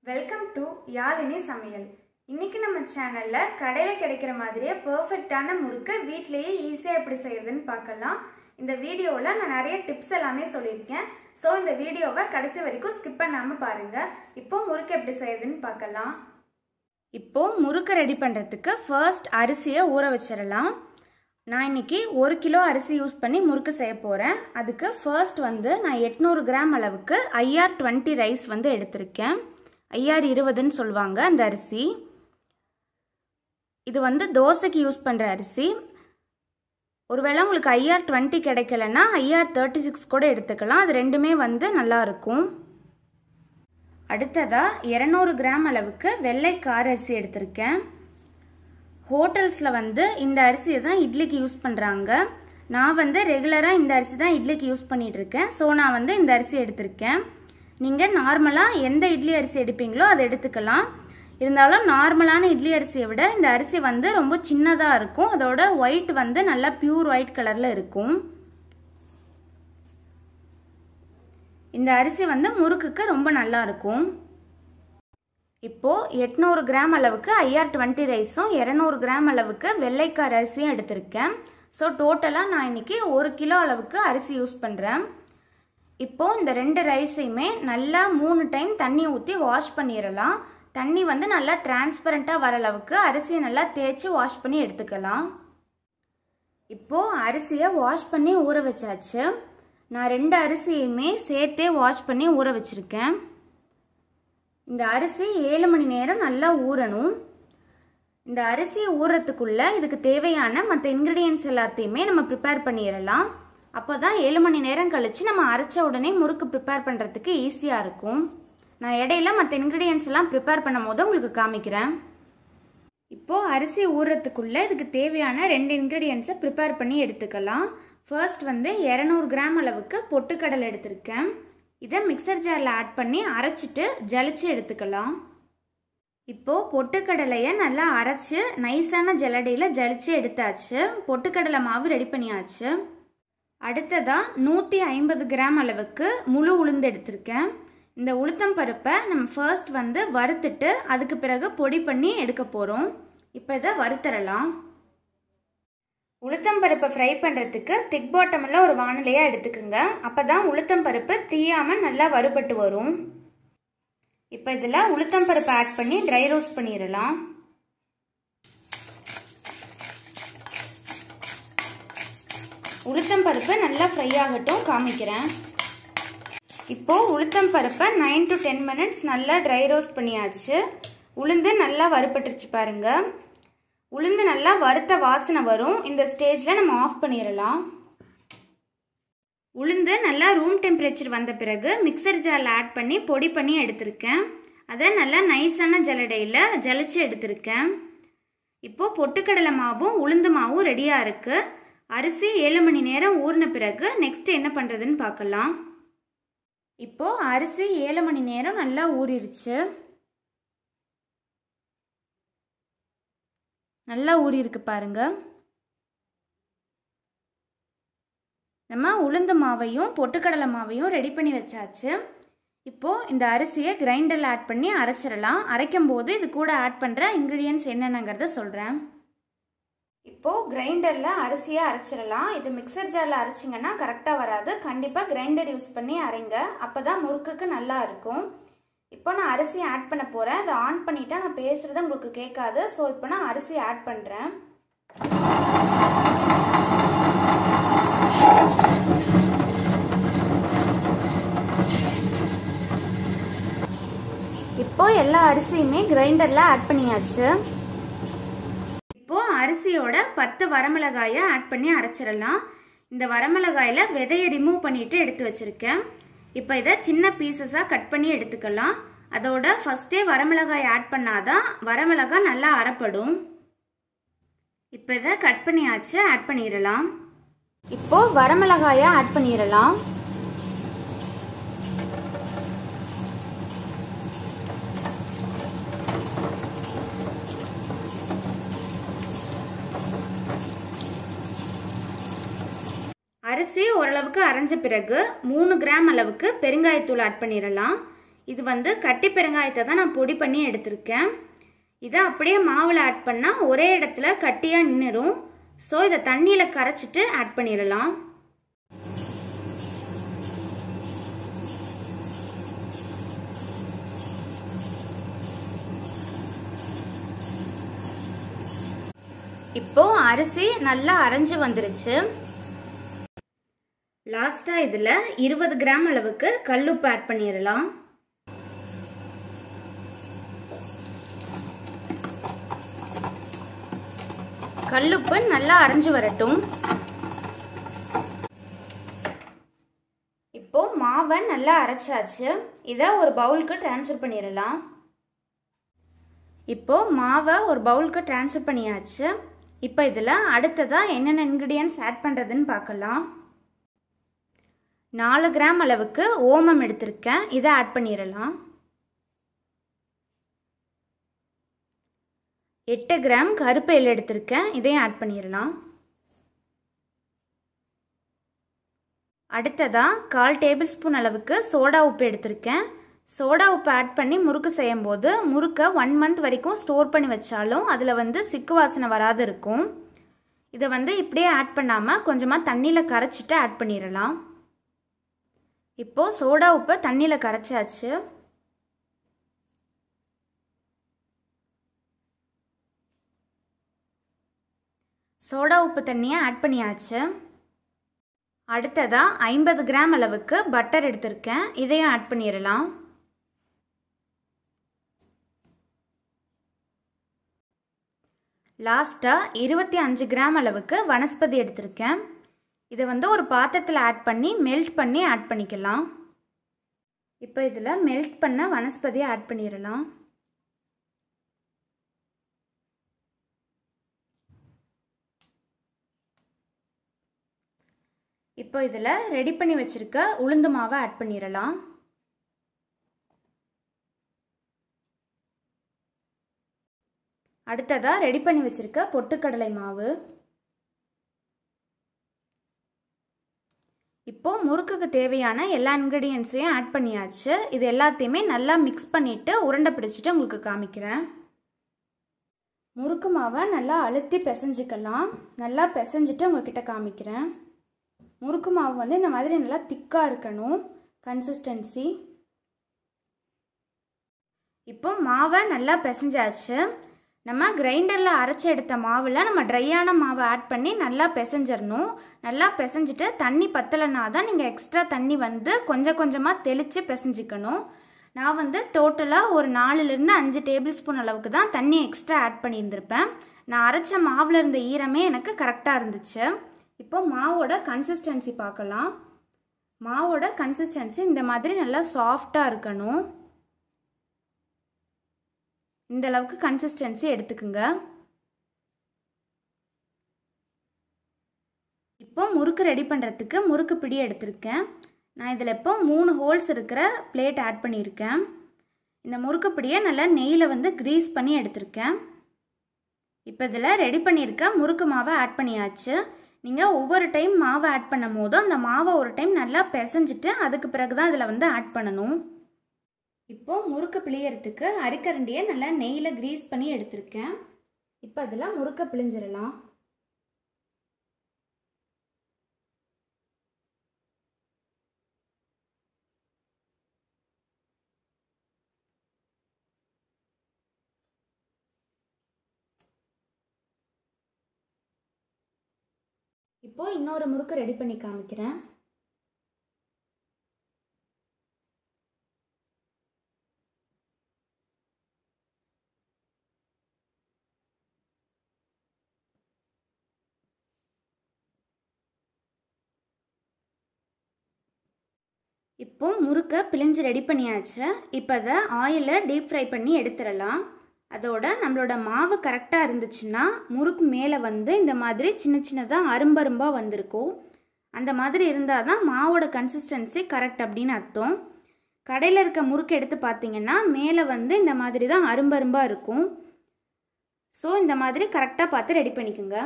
welcome to Yazhini சமையல் இன்னைக்கு நம்ம சேனல்ல கடையில கிடைக்கிற மாதிரியே பெர்ஃபெக்டான முறுக்கு வீட்லயே ஈஸியா எப்படி செய்யறதுன்னு பார்க்கலாம் இந்த வீடியோல நான் நிறைய டிப்ஸ் எல்லாமே சொல்லியிருக்கேன் ஸோ இந்த வீடியோவை கடைசி வரைக்கும் ஸ்கிப் பண்ணாம பாருங்க இப்போ முறுக்கு எப்படி செய்யறதுன்னு பார்க்கலாம் இப்போ முறுக்கு ரெடி பண்றதுக்கு ஃபர்ஸ்ட் அரிசியை ஊற வச்சிடலாம் நான் இன்னைக்கு ஒரு கிலோ அரிசி யூஸ் பண்ணி முறுக்கு செய்ய போகிறேன் அதுக்கு ஃபர்ஸ்ட் வந்து நான் எட்நூறு கிராம் அளவுக்கு ஐஆர் டுவெண்ட்டி ரைஸ் வந்து எடுத்திருக்கேன் ஐஆர் இருபதுன்னு சொல்லுவாங்க அந்த அரிசி இது வந்து தோசைக்கு யூஸ் பண்ணுற அரிசி ஒருவேளை உங்களுக்கு ஐஆர் டுவெண்ட்டி கிடைக்கலன்னா ஐஆர் தேர்ட்டி சிக்ஸ் கூட எடுத்துக்கலாம் அது ரெண்டுமே வந்து நல்லா இருக்கும் அடுத்ததாக இரநூறு கிராம் அளவுக்கு வெள்ளை கார அரிசி எடுத்திருக்கேன் ஹோட்டல்ஸில் வந்து இந்த அரிசியை தான் இட்லிக்கு யூஸ் பண்ணுறாங்க நான் வந்து ரெகுலராக இந்த அரிசி தான் இட்லிக்கு யூஸ் பண்ணிகிட்டு இருக்கேன் ஸோ நான் வந்து இந்த அரிசி எடுத்திருக்கேன் நீங்கள் நார்மலாக எந்த இட்லி அரிசி எடுப்பீங்களோ அதை எடுத்துக்கலாம் இருந்தாலும் நார்மலான இட்லி அரிசியை விட இந்த அரிசி வந்து ரொம்ப சின்னதாக இருக்கும் அதோட ஒயிட் வந்து நல்லா பியூர் ஒயிட் கலரில் இருக்கும் இந்த அரிசி வந்து முறுக்குக்கு ரொம்ப நல்லா இருக்கும் இப்போது எட்நூறு கிராம் அளவுக்கு ஐஆர் டுவெண்ட்டி ரைஸும் இரநூறு கிராம் அளவுக்கு வெள்ளைக்கார அரிசியும் எடுத்திருக்கேன் ஸோ டோட்டலாக நான் இன்னைக்கு ஒரு கிலோ அளவுக்கு அரிசி யூஸ் பண்ணுறேன் இப்போது இந்த ரெண்டு ரைஸையுமே நல்லா மூணு டைம் தண்ணி ஊற்றி வாஷ் பண்ணிடலாம் தண்ணி வந்து நல்லா டிரான்ஸ்பரண்ட்டாக வர அளவுக்கு அரிசியை நல்லா தேய்ச்சி வாஷ் பண்ணி எடுத்துக்கலாம் இப்போது அரிசியை வாஷ் பண்ணி ஊற வச்சாச்சு நான் ரெண்டு அரிசியுமே சேர்த்தே வாஷ் பண்ணி ஊற வச்சுருக்கேன் இந்த அரிசி ஏழு மணி நேரம் நல்லா ஊறணும் இந்த அரிசியை ஊறத்துக்குள்ள இதுக்கு தேவையான மற்ற இன்க்ரீடியன்ஸ் எல்லாத்தையுமே நம்ம ப்ரிப்பேர் பண்ணிடலாம் அப்போ தான் ஏழு மணி நேரம் கழித்து நம்ம அரைச்ச உடனே முறுக்கு ப்ரிப்பேர் பண்ணுறதுக்கு ஈஸியாக இருக்கும் நான் இடையில மற்ற இன்க்ரீடியன்ஸ் எல்லாம் ப்ரிப்பேர் பண்ணும் போது உங்களுக்கு காமிக்கிறேன் இப்போது அரிசி ஊறுறதுக்குள்ளே இதுக்கு தேவையான ரெண்டு இன்க்ரீடியன்ஸை ப்ரிப்பேர் பண்ணி எடுத்துக்கலாம் ஃபர்ஸ்ட் வந்து இரநூறு கிராம் அளவுக்கு பொட்டுக்கடலை எடுத்திருக்கேன் இதை மிக்சர் ஜாரில் ஆட் பண்ணி அரைச்சிட்டு ஜலிச்சு எடுத்துக்கலாம் இப்போது பொட்டுக்கடலையை நல்லா அரைச்சி நைஸான ஜல்லடையில் ஜலிச்சு எடுத்தாச்சு பொட்டுக்கடலை மாவு ரெடி பண்ணியாச்சு அடுத்ததாக நூற்றி ஐம்பது கிராம் அளவுக்கு முழு உளுந்து எடுத்திருக்கேன் இந்த உளுத்தம் பருப்பை நம்ம ஃபர்ஸ்ட் வந்து வறுத்துட்டு அதுக்கு பிறகு பொடி பண்ணி எடுக்க போகிறோம் இப்போ இதை வறுத்தரலாம் உளுத்தம் பருப்பை ஃப்ரை பண்ணுறதுக்கு திக் பாட்டமில் ஒரு வானிலையாக எடுத்துக்கோங்க அப்போ தான் உளுத்தம் பருப்பு தீயாமல் நல்லா வறுபட்டு வரும் இப்போ இதில் உளுத்தம் பருப்பை ஆட் பண்ணி ட்ரை ரோஸ்ட் பண்ணிடலாம் உளுத்தம் பருப்பு நல்லா ஃப்ரை ஆகட்டும் காமிக்கிறேன் இப்போது உளுத்தம் பருப்பை நைன் டு டென் மினிட்ஸ் நல்லா ட்ரை ரோஸ்ட் பண்ணியாச்சு உளுந்து நல்லா வறுபட்டுருச்சு பாருங்க உளுந்து நல்லா வறுத்த வாசனை வரும் இந்த ஸ்டேஜில் நம்ம ஆஃப் பண்ணிடலாம் உளுந்து நல்லா ரூம் டெம்பரேச்சர் வந்த பிறகு மிக்சர் ஜாரில் ஆட் பண்ணி பொடி பண்ணி எடுத்திருக்கேன் அதை நல்லா நைஸான ஜலடையில் ஜலிச்சு எடுத்திருக்கேன் இப்போது பொட்டுக்கடலை மாவும் உளுந்து மாவும் ரெடியாக இருக்குது அரிசி ஏழு மணி நேரம் ஊறின பிறகு நெக்ஸ்ட் என்ன பண்ணுறதுன்னு பார்க்கலாம் இப்போது அரிசி ஏழு மணி நேரம் நல்லா ஊறிடுச்சு நல்லா ஊறி இருக்கு பாருங்க நம்ம உளுந்த மாவையும் பொட்டுக்கடலை மாவையும் ரெடி பண்ணி வச்சாச்சு இப்போது இந்த அரிசியை கிரைண்டரில் ஆட் பண்ணி அரைச்சிடலாம் அரைக்கும் போது இது கூட ஆட் பண்ணுற இன்க்ரீடியன்ஸ் என்னென்னங்கிறத சொல்கிறேன் இப்போது கிரைண்டரில் அரிசியை அரைச்சிடலாம் இது மிக்சர் ஜாரில் அரைச்சிங்கன்னா கரெக்டாக வராது கண்டிப்பாக கிரைண்டர் யூஸ் பண்ணி அரைங்க அப்போ தான் முறுக்குக்கு நல்லா இருக்கும் இப்போ நான் அரிசி ஆட் பண்ண போகிறேன் அதை ஆன் பண்ணிட்டா நான் பேசுகிறது உங்களுக்கு கேட்காது ஸோ இப்போ நான் அரிசி ஆட் பண்ணுறேன் இப்போ எல்லா அரிசியுமே கிரைண்டரில் ஆட் பண்ணியாச்சு இப்போ அரிசியோட பத்து வரமிளகாயை ஆட் பண்ணி அரைச்சிடலாம் இந்த வரமிளகாயில் விதையை ரிமூவ் பண்ணிட்டு எடுத்து வச்சிருக்கேன் இப்போ இதை சின்ன பீசஸாக கட் பண்ணி எடுத்துக்கலாம் அதோட ஃபஸ்ட்டே வரமிளகாய் ஆட் பண்ணாதான் வரமிளகாய் நல்லா அரைப்படும் இப்போ இதை கட் பண்ணியாச்சு ஆட் பண்ணிடலாம் இப்போ வரமிளகாயை ஆட் பண்ணிடலாம் அரிசி ஓரளவுக்கு அரைஞ்ச பிறகு மூணு கிராம் அளவுக்கு பெருங்காயத்தூள் ஆட் பண்ணிடலாம் இது வந்து கட்டி பெருங்காயத்தை தான் நான் பொடி பண்ணி எடுத்திருக்கேன் இதை அப்படியே மாவில் ஆட் பண்ணால் ஒரே இடத்துல கட்டியாக நின்றுடும் ஸோ இதை தண்ணியில் கரைச்சிட்டு ஆட் பண்ணிடலாம் இப்போ அரிசி நல்லா அரைஞ்சு வந்துருச்சு லாஸ்ட்டாக இதில் இருபது கிராம் அளவுக்கு கல்லுப்பு ஆட் பண்ணிடலாம் கல்லுப்பு நல்லா அரைஞ்சு வரட்டும் இப்போ மாவை நல்லா அரைச்சாச்சு இதை ஒரு பவுலுக்கு ட்ரான்ஸ்ஃபர் பண்ணிடலாம் இப்போ மாவை ஒரு பவுலுக்கு ட்ரான்ஸ்ஃபர் பண்ணியாச்சு இப்போ இதில் அடுத்ததாக என்னென்ன இன்க்ரீடியன்ஸ் ஆட் பண்ணுறதுன்னு பார்க்கலாம் நாலு கிராம் அளவுக்கு ஓமம் எடுத்திருக்கேன் இதை ஆட் பண்ணிடலாம் எட்டு கிராம் கருப்பு எள் எடுத்திருக்கேன் இதையும் ஆட் பண்ணிடலாம் அடுத்ததாக கால் டேபிள் ஸ்பூன் அளவுக்கு சோடா உப்பு எடுத்திருக்கேன் சோடா உப்பு ஆட் பண்ணி முறுக்கு செய்யும் போது முறுக்கை ஒன் மந்த் வரைக்கும் ஸ்டோர் பண்ணி வச்சாலும் அதில் வந்து சிக்கு வாசனை வராது இருக்கும் இதை வந்து இப்படியே ஆட் பண்ணாமல் கொஞ்சமாக தண்ணியில் கரைச்சிட்டு ஆட் பண்ணிடலாம் இப்போது சோடா உப்பை தண்ணியில் கரைச்சாச்சு சோடா உப்பு தண்ணியை ஆட் பண்ணியாச்சு அடுத்ததாக ஐம்பது கிராம் அளவுக்கு பட்டர் எடுத்திருக்கேன் இதையும் ஆட் பண்ணிடலாம் லாஸ்ட்டாக இருபத்தி அஞ்சு கிராம் அளவுக்கு வனஸ்பதி எடுத்திருக்கேன் இதை வந்து ஒரு பாத்திரத்தில் ஆட் பண்ணி மெல்ட் பண்ணி ஆட் பண்ணிக்கலாம் இப்போ இதில் மெல்ட் பண்ண வனஸ்பதியை ஆட் பண்ணிடலாம் இப்போ இதில் ரெடி பண்ணி வச்சுருக்க உளுந்து மாவை ஆட் பண்ணிடலாம் அடுத்ததாக ரெடி பண்ணி வச்சுருக்க பொட்டுக்கடலை மாவு இப்போ முறுக்குக்கு தேவையான எல்லா இன்க்ரீடியன்ஸையும் ஆட் பண்ணியாச்சு இது எல்லாத்தையுமே நல்லா மிக்ஸ் பண்ணிவிட்டு உருண்டை பிடிச்சிட்டு உங்களுக்கு காமிக்கிறேன் முறுக்கு மாவை நல்லா அழுத்தி பிசைஞ்சிக்கலாம் நல்லா பிசைஞ்சிட்டு உங்ககிட்ட காமிக்கிறேன் முறுக்கு மாவு வந்து இந்த மாதிரி நல்லா திக்காக இருக்கணும் கன்சிஸ்டன்சி இப்போ மாவை நல்லா பிசைஞ்சாச்சு நம்ம கிரைண்டரில் அரைச்சி எடுத்த மாவில் நம்ம ட்ரையான மாவை ஆட் பண்ணி நல்லா பிசைஞ்சிடணும் நல்லா பிசைஞ்சிட்டு தண்ணி பத்தலைனா தான் நீங்கள் எக்ஸ்ட்ரா தண்ணி வந்து கொஞ்சம் கொஞ்சமாக தெளித்து பிசைஞ்சிக்கணும் நான் வந்து டோட்டலாக ஒரு நாலுலேருந்து அஞ்சு டேபிள் ஸ்பூன் அளவுக்கு தான் தண்ணி எக்ஸ்ட்ரா ஆட் பண்ணியிருந்திருப்பேன் நான் அரைச்ச மாவில் இருந்த ஈரமே எனக்கு கரெக்டாக இருந்துச்சு இப்போ மாவோட கன்சிஸ்டன்சி பார்க்கலாம் மாவோட கன்சிஸ்டன்சி இந்த மாதிரி நல்லா சாஃப்டாக இருக்கணும் இந்த அளவுக்கு கன்சிஸ்டன்சி எடுத்துக்குங்க இப்போ முறுக்கு ரெடி பண்ணுறதுக்கு முறுக்கு பிடி எடுத்திருக்கேன் நான் இதில் இப்போ மூணு ஹோல்ஸ் இருக்கிற பிளேட் ஆட் பண்ணியிருக்கேன் இந்த முறுக்கு பிடியை நல்லா நெய்யில் வந்து க்ரீஸ் பண்ணி எடுத்திருக்கேன் இப்போ இதில் ரெடி பண்ணியிருக்க முறுக்கு மாவை ஆட் பண்ணியாச்சு நீங்கள் ஒவ்வொரு டைம் மாவை ஆட் பண்ணும் போதும் அந்த மாவை ஒரு டைம் நல்லா பிசைஞ்சிட்டு அதுக்கு பிறகு தான் இதில் வந்து ஆட் பண்ணணும் இப்போ முறுக்கு பிழியறதுக்கு அரிக்கரண்டியை நல்லா நெய்யில் க்ரீஸ் பண்ணி எடுத்திருக்கேன் இப்போ அதில் முறுக்க பிழிஞ்சிடலாம் இப்போ இன்னொரு முறுக்கு ரெடி பண்ணி காமிக்கிறேன் இப்போ முறுக்கை பிழிஞ்சு ரெடி பண்ணியாச்சு இப்போ அதை ஆயிலில் டீப் ஃப்ரை பண்ணி எடுத்துடலாம் அதோட நம்மளோட மாவு கரெக்டாக இருந்துச்சுன்னா முறுக்கு மேலே வந்து இந்த மாதிரி சின்ன சின்னதாக அரும்பரும்பாக வந்திருக்கும் அந்த மாதிரி இருந்தால் தான் மாவோட கன்சிஸ்டன்சி கரெக்ட் அப்படின்னு அர்த்தம் கடையில் இருக்க முறுக்கு எடுத்து பார்த்தீங்கன்னா மேலே வந்து இந்த மாதிரி தான் அரும்பரும்பாக இருக்கும் ஸோ இந்த மாதிரி கரெக்டாக பார்த்து ரெடி பண்ணிக்கோங்க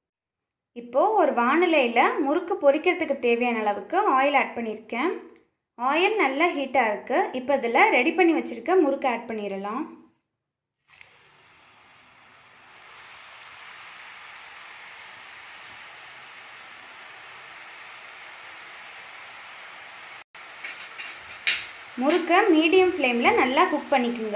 இப்போது ஒரு வானிலையில் முறுக்கு பொரிக்கிறதுக்கு தேவையான அளவுக்கு ஆயில் ஆட் பண்ணியிருக்கேன் ஆயில் நல்லா ஹீட்டாக இருக்குது இப்போ இதில் ரெடி பண்ணி வச்சுருக்க முறுக்கு ஆட் பண்ணிடலாம் முறுக்கை மீடியம் ஃப்ளேமில் நல்லா குக் பண்ணிக்கோங்க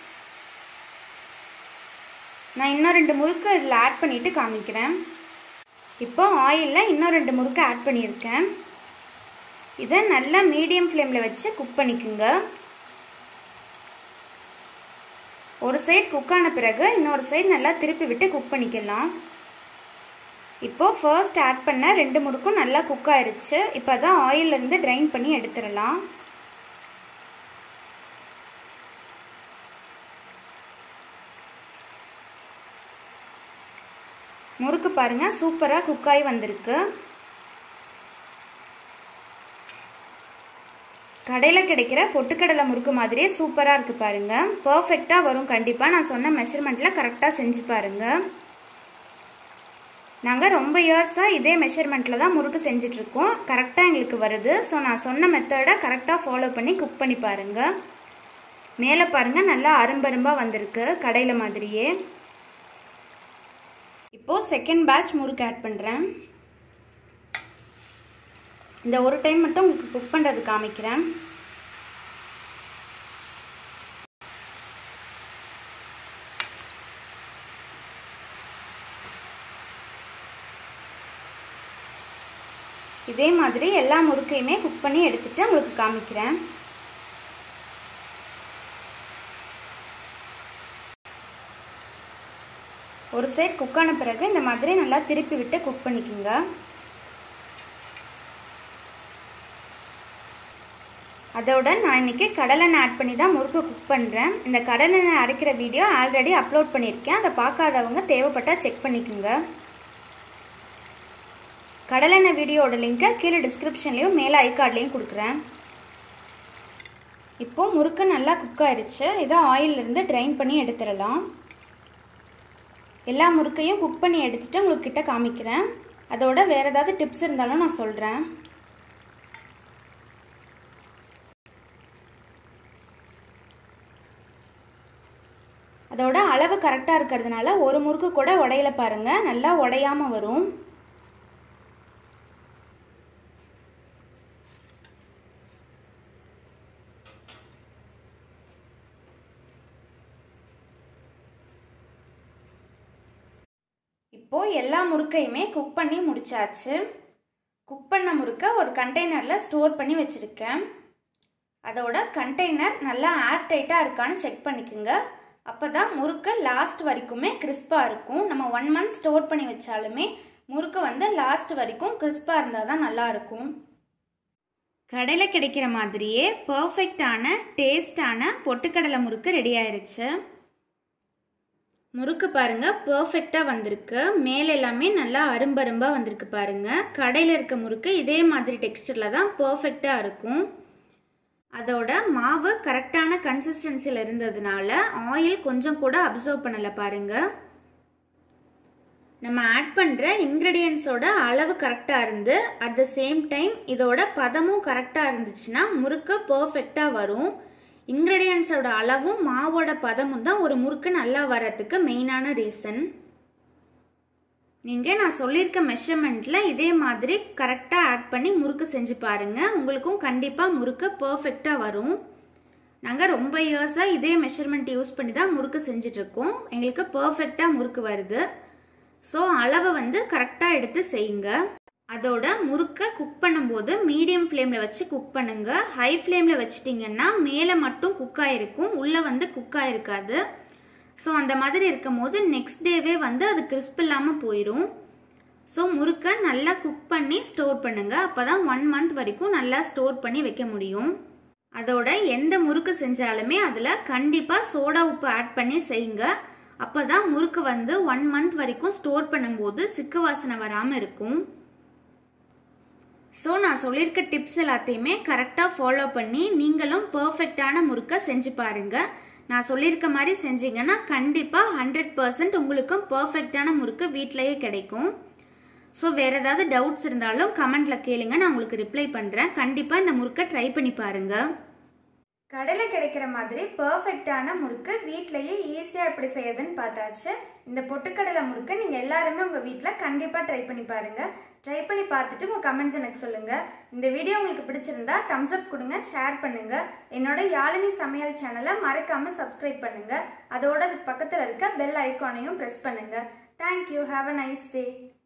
நான் இன்னும் ரெண்டு முறுக்கு இதில் ஆட் பண்ணிவிட்டு காமிக்கிறேன் இப்போ ஆயிலில் இன்னும் ரெண்டு முறுக்கு ஆட் பண்ணியிருக்கேன் இதை நல்லா மீடியம் ஃப்ளேமில் வச்சு குக் பண்ணிக்கோங்க ஒரு சைடு குக் ஆன பிறகு இன்னொரு சைடு நல்லா திருப்பி விட்டு குக் பண்ணிக்கலாம் இப்போது ஃபர்ஸ்ட் ஆட் பண்ண ரெண்டு முறுக்கும் நல்லா குக் ஆயிடுச்சு இப்போ தான் ஆயிலிருந்து ட்ரைன் பண்ணி எடுத்துடலாம் முறுக்கு பாருங்க சூப்பராக குக் ஆகி வந்திருக்கு கடையில் கிடைக்கிற பொட்டுக்கடலை முறுக்கு மாதிரியே சூப்பராக இருக்குது பாருங்க பர்ஃபெக்டாக வரும் கண்டிப்பாக நான் சொன்ன மெஷர்மெண்ட்டில் கரெக்டாக செஞ்சு பாருங்க நாங்கள் ரொம்ப இயர்ஸாக இதே மெஷர்மெண்ட்டில் தான் முறுக்கு செஞ்சிட்ருக்கோம் கரெக்டாக எங்களுக்கு வருது ஸோ நான் சொன்ன மெத்தடை கரெக்டாக ஃபாலோ பண்ணி குக் பண்ணி பாருங்கள் மேலே பாருங்கள் நல்லா அரும்பரும்பாக வந்திருக்கு கடையில் மாதிரியே இப்போது செகண்ட் பேட்ச் முறுக்கு ஆட் பண்ணுறேன் இந்த ஒரு டைம் மட்டும் உங்களுக்கு குக் பண்ணுறது காமிக்கிறேன் இதே மாதிரி எல்லா முறுக்கையுமே குக் பண்ணி எடுத்துட்டு உங்களுக்கு காமிக்கிறேன் ஒரு சைட் குக் ஆன பிறகு இந்த மாதிரி நல்லா திருப்பி விட்டு குக் பண்ணிக்கோங்க அதோட நான் இன்றைக்கி கடலெண்ணெய் ஆட் பண்ணி தான் முறுக்கு குக் பண்ணுறேன் இந்த கடலெண்ணெய் அரைக்கிற வீடியோ ஆல்ரெடி அப்லோட் பண்ணியிருக்கேன் அதை பார்க்காதவங்க தேவைப்பட்டால் செக் பண்ணிக்கோங்க கடலெண்ணெய் வீடியோட லிங்க்கை கீழே டிஸ்கிரிப்ஷன்லேயும் மேலே ஐ கார்ட்லேயும் கொடுக்குறேன் இப்போது முறுக்கு நல்லா குக் ஆயிடுச்சு இதை ஆயிலிருந்து ட்ரைன் பண்ணி எடுத்துடலாம் எல்லா முறுக்கையும் குக் பண்ணி எடுத்துட்டு உங்களுக்கு கிட்ட காமிக்கிறேன் அதோட வேறு ஏதாவது டிப்ஸ் இருந்தாலும் நான் சொல்கிறேன் அதோட அளவு கரெக்டாக இருக்கிறதுனால ஒரு முறுக்கு கூட உடையில பாருங்கள் நல்லா உடையாமல் வரும் இப்போது எல்லா முறுக்கையுமே குக் பண்ணி முடிச்சாச்சு குக் பண்ண முறுக்கை ஒரு கண்டெய்னரில் ஸ்டோர் பண்ணி வச்சுருக்கேன் அதோட கண்டெய்னர் நல்லா ஏர் டைட்டாக இருக்கான்னு செக் பண்ணிக்கோங்க அப்போ தான் முறுக்கு லாஸ்ட் வரைக்குமே கிறிஸ்பாக இருக்கும் நம்ம ஒன் மந்த் ஸ்டோர் பண்ணி வச்சாலுமே முறுக்கு வந்து லாஸ்ட் வரைக்கும் கிறிஸ்பாக இருந்தால் தான் நல்லாயிருக்கும் கடையில் கிடைக்கிற மாதிரியே பர்ஃபெக்டான டேஸ்டான பொட்டுக்கடலை முறுக்கு ரெடி ஆயிருச்சு முறுக்கு பாருங்க பர்ஃபெக்டாக வந்திருக்கு மேலே எல்லாமே நல்லா அரும்பரும்பாக வந்திருக்கு பாருங்க கடையில் இருக்க முறுக்கு இதே மாதிரி டெக்ஸ்டரில் தான் பர்ஃபெக்டாக இருக்கும் அதோட மாவு கரெக்டான கன்சிஸ்டன்சியில் இருந்ததுனால ஆயில் கொஞ்சம் கூட அப்சர்வ் பண்ணலை பாருங்க நம்ம ஆட் பண்ணுற இன்க்ரீடியன்ஸோட அளவு கரெக்டாக இருந்து அட் த சேம் டைம் இதோட பதமும் கரெக்டாக இருந்துச்சுன்னா முறுக்கு பர்ஃபெக்டாக வரும் இன்க்ரீடியன்ஸோட அளவும் மாவோட பதமும் தான் ஒரு முறுக்கு நல்லா வரத்துக்கு மெயினான ரீசன் நீங்கள் நான் சொல்லியிருக்க மெஷர்மெண்ட்டில் இதே மாதிரி கரெக்டாக ஆட் பண்ணி முறுக்கு செஞ்சு பாருங்கள் உங்களுக்கும் கண்டிப்பாக முறுக்கு பர்ஃபெக்டாக வரும் நாங்கள் ரொம்ப இயர்ஸாக இதே மெஷர்மெண்ட் யூஸ் பண்ணி தான் முறுக்கு செஞ்சிட்ருக்கோம் எங்களுக்கு பர்ஃபெக்டாக முறுக்கு வருது ஸோ அளவை வந்து கரெக்டாக எடுத்து செய்யுங்க அதோட முறுக்கை குக் பண்ணும்போது மீடியம் ஃப்ளேமில் வச்சு குக் பண்ணுங்க ஹை ஃப்ளேமில் வச்சிட்டிங்கன்னா மேலே மட்டும் குக் ஆகிருக்கும் உள்ளே வந்து குக் ஆகிருக்காது ஸோ அந்த மாதிரி இருக்கும் போது நெக்ஸ்ட் டேவே வந்து அது கிறிஸ்ப் இல்லாமல் போயிடும் ஸோ முறுக்கை நல்லா குக் பண்ணி ஸ்டோர் பண்ணுங்க அப்போ தான் ஒன் மந்த் வரைக்கும் நல்லா ஸ்டோர் பண்ணி வைக்க முடியும் அதோட எந்த முறுக்கு செஞ்சாலுமே அதில் கண்டிப்பாக சோடா உப்பு ஆட் பண்ணி செய்யுங்க அப்போ தான் முறுக்கு வந்து ஒன் மந்த் வரைக்கும் ஸ்டோர் பண்ணும்போது சிக்கு வாசனை வராமல் இருக்கும் ஸோ நான் சொல்லியிருக்க டிப்ஸ் எல்லாத்தையுமே கரெக்டாக ஃபாலோ பண்ணி நீங்களும் பர்ஃபெக்டான முறுக்கை செஞ்சு பாருங்க நான் சொல்லியிருக்க மாதிரி செஞ்சீங்கன்னா கண்டிப்பாக ஹண்ட்ரட் பர்சன்ட் உங்களுக்கும் பர்ஃபெக்டான முறுக்கு வீட்டிலேயே கிடைக்கும் ஸோ வேறு ஏதாவது டவுட்ஸ் இருந்தாலும் கமெண்ட்டில் கேளுங்க நான் உங்களுக்கு ரிப்ளை பண்ணுறேன் கண்டிப்பாக இந்த முறுக்கை ட்ரை பண்ணி பாருங்கள் கடையில் கிடைக்கிற மாதிரி பர்ஃபெக்டான முறுக்கு வீட்லயே ஈஸியாக எப்படி செய்யறதுன்னு பார்த்தாச்சு இந்த பொட்டுக்கடலை முறுக்கு நீங்கள் எல்லாருமே உங்கள் வீட்டில் கண்டிப்பாக ட்ரை பண்ணி பாருங்கள் ட்ரை பண்ணி பார்த்துட்டு உங்கள் கமெண்ட்ஸ் எனக்கு சொல்லுங்கள் இந்த வீடியோ உங்களுக்கு பிடிச்சிருந்தா தம்ஸ் அப் கொடுங்க ஷேர் பண்ணுங்கள் என்னோட யாழினி சமையல் சேனலை மறக்காமல் சப்ஸ்கிரைப் பண்ணுங்கள் அதோட அதுக்கு பக்கத்தில் இருக்க பெல் ஐக்கானையும் ப்ரெஸ் பண்ணுங்கள் thank you have a nice day